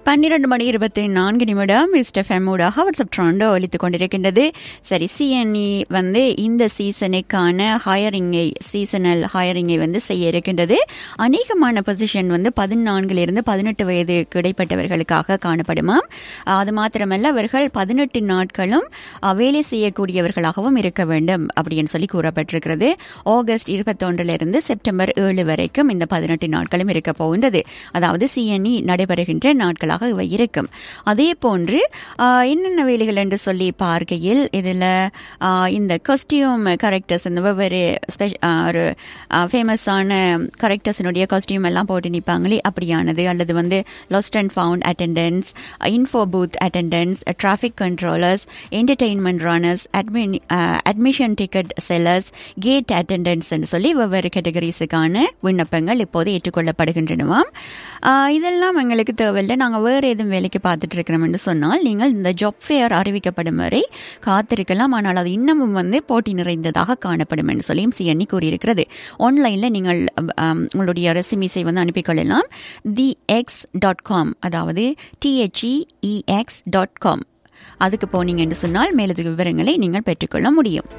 பன்னிரண்டு மணி இருபத்தி நான்கு நிமிடம் மிஸ்டர் ஊடாக வாட்ஸ்அப் ட்ரெண்டோ ஒலித்துக் கொண்டிருக்கின்றது சரி சிஎன்இ வந்து இந்த சீசனுக்கான ஹயரிங்கை சீசனல் ஹயரிங்கை வந்து செய்ய இருக்கின்றது அநேகமான பொசிஷன் வந்து பதினான்கிலிருந்து பதினெட்டு வயதுக்கு இடைப்பட்டவர்களுக்காக காணப்படுமாம் அது மாத்திரமல்ல அவர்கள் பதினெட்டு நாட்களும் அஹ், வேலை செய்யக்கூடியவர்களாகவும் இருக்க வேண்டும் அப்படின்னு சொல்லி கூறப்பட்டிருக்கிறது ஆகஸ்ட் இருபத்தொன்றிலிருந்து செப்டம்பர் ஏழு வரைக்கும் இந்த பதினெட்டு நாட்களும் இருக்க போகின்றது அதாவது சிஎன்இ நடைபெறுகின்ற நாட்களாக இவை இருக்கும் அதே போன்று ஆஹ், என்னென்ன வேலைகள் என்று சொல்லி பார்க்கையில் இதில் இந்த காஸ்டியூம் கரெக்டர்ஸ் இந்த வெவ்வேறு ஸ்பெஷ- ஆஹ், ஒரு ஃபேமஸான கரெக்டர்ஸினுடைய காஸ்டியூம் எல்லாம் போட்டு நிற்பாங்களே அப்படியானது அல்லது வந்து lost and found attendance info booth attendance traffic controllers entertainment runners admin admission ticket sellers gate attendance சொல்லி வெவ்வேறு கேட்டகரிஸுக்கான விண்ணப்பங்கள் இப்போது ஏற்றுக்கொள்ளப்படுகின்றனவாம் ஆஹ், இதெல்லாம் எங்களுக்கு தேவையில்லை நாங்கள் வேறு எதுவும் வேலைக்கு பார்த்துட்டு இருக்கிறோம் என்று சொன்னால் நீங்கள் இந்த ஜாப் ஃபேர் அறிவிக்கப்படும் வரை காத்திருக்கலாம் ஆனால் அது இன்னமும் வந்து போட்டி நிறைந்ததாக காணப்படும் என்று சொல்லியும் சிஎன்இ கூறியிருக்கிறது ஆன்லைனில் நீங்கள் ஆம், உங்களுடைய ரெசிமிஸை வந்து அனுப்பிக்கொள்ளலாம் தி எக்ஸ் டாட் காம் அதாவது டிஹெச்இஎக்ஸ் டாட் காம் அதுக்கு போனீங்க என்று சொன்னால் மேலதிக விவரங்களை நீங்கள் பெற்றுக்கொள்ள முடியும்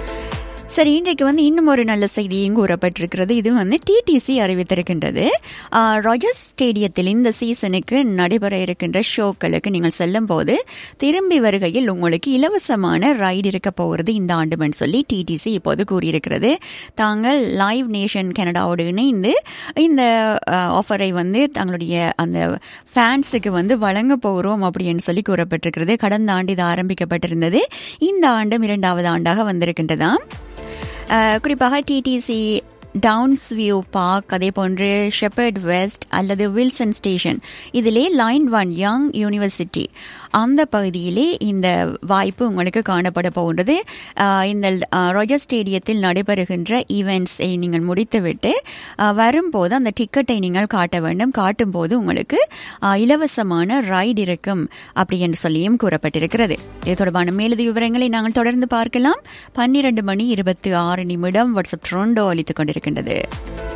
சரி இன்றைக்கு வந்து இன்னும் ஒரு நல்ல செய்தியும் கூறப்பட்டிருக்கிறது இது வந்து டிடிசி அறிவித்திருக்கின்றது ஆஹ், ராஜர்ஸ் ஸ்டேடியத்தில் இந்த சீசனுக்கு நடைபெற இருக்கின்ற ஷோக்களுக்கு நீங்கள் செல்லும் போது திரும்பி வருகையில் உங்களுக்கு இலவசமான ரைடு இருக்க போகிறது இந்த ஆண்டுமென்னு சொல்லி டிடிசி இப்போது கூறியிருக்கிறது தாங்கள் லைவ் நேஷன் கனடாவோடு இணைந்து இந்த ஆஃபரை வந்து தங்களுடைய அந்த ஃபேன்ஸுக்கு வந்து வழங்க போகிறோம் அப்படின்னு சொல்லி கூறப்பட்டிருக்கிறது கடந்த ஆண்டு இது ஆரம்பிக்கப்பட்டிருந்தது இந்த ஆண்டும் இரண்டாவது ஆண்டாக வந்திருக்கின்றதாம் அஹ், குறிப்பாக டிடிசி டவுன்ஸ் வியூ பார்க் அதே போன்று ஷெப்பர்ட் வெஸ்ட் அல்லது வில்சன் ஸ்டேஷன் இதிலே லைன் ஒன் யங் யூனிவர்சிட்டி அந்த பகுதியிலே இந்த வாய்ப்பு உங்களுக்கு காணப்பட போகின்றது அஹ், இந்த அஹ், ராஜர் ஸ்டேடியத்தில் நடைபெறுகின்ற ஈவெண்ட்ஸை நீங்கள் முடித்துவிட்டு அஹ், வரும்போது அந்த டிக்கெட்டை நீங்கள் காட்ட வேண்டும் காட்டும் போது உங்களுக்கு அஹ், இலவசமான ரைடு இருக்கும் அப்படி என்று சொல்லியும் கூறப்பட்டிருக்கிறது இது தொடர்பான மேலதிக விவரங்களை நாங்கள் தொடர்ந்து பார்க்கலாம் பன்னிரண்டு மணி இருபத்தி ஆறு நிமிடம் வாட்ஸ்அப் ட்ரோண்டோ அளித்துக் கொண்டிருக்கின்றது